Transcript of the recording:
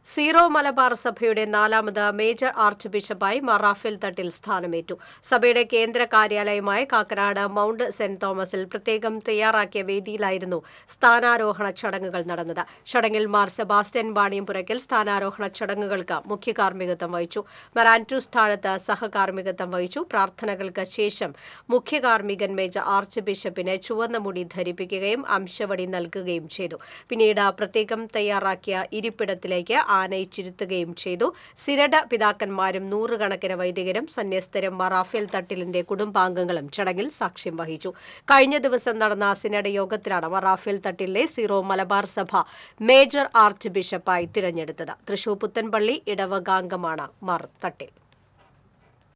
zero Malabar സഭയുടെ നാലാമത് major arch ബിഷപ്പായി മറാഫേൽ തട്ടിൽ സ്ഥാനമേറ്റു സഭയുടെ കേന്ദ്ര കാര്യാലയമായ കാക്കനാട് മൗണ്ട് സെന്റ് തോമസിൽ പ്രത്യേകം തയ്യാറാക്കിയ വേദിയിലായിരുന്നു സ്ഥാനാരോഹണ ചടങ്ങുകൾ നടന്നത് ചടങ്ങിൽ മാർ സെബാസ്റ്റ്യൻ വാണിയംപുരയ്ക്കൽ സ്ഥാനാരോഹണ ചടങ്ങുകൾക്ക് മുഖ്യ കാർമ്മികത്വം വഹിച്ചു മറാൻറ്റൂസ് താഴത്ത് സഹകാർമ്മികത്വം വഹിച്ചു പ്രാർത്ഥനകൾക്ക് ശേഷം മുഖ്യ കാർമ്മികൻ മേജർ ആർച്ച് ബിഷപ്പിന് ചുവന്ന മുടി ധരിപ്പിക്കുകയും അംശവടി നൽകുകയും ചെയ്തു പിന്നീട് പ്രത്യേകം തയ്യാറാക്കിയ ഇരിപ്പിടത്തിലേക്ക് ആനയിച്ചിരുത്തുകയും ചെയ്തു സിനഡ് പിതാക്കന്മാരും നൂറുകണക്കിന് വൈദികരും സന്യസ്തരും മറാഫേൽ തട്ടിലിന്റെ കുടുംബാംഗങ്ങളും ചടങ്ങിൽ സാക്ഷ്യം വഹിച്ചു കഴിഞ്ഞ ദിവസം നടന്ന സിനഡ് യോഗത്തിലാണ് മറാഫേൽ തട്ടിലെ സീറോ മലബാർ സഭ മേജർ ആർച്ച് ബിഷപ്പായി തിരഞ്ഞെടുത്തത് തൃശൂർ പുത്തൻപള്ളി ഇടവകാംഗമാണ് മാർ തട്ടിൽ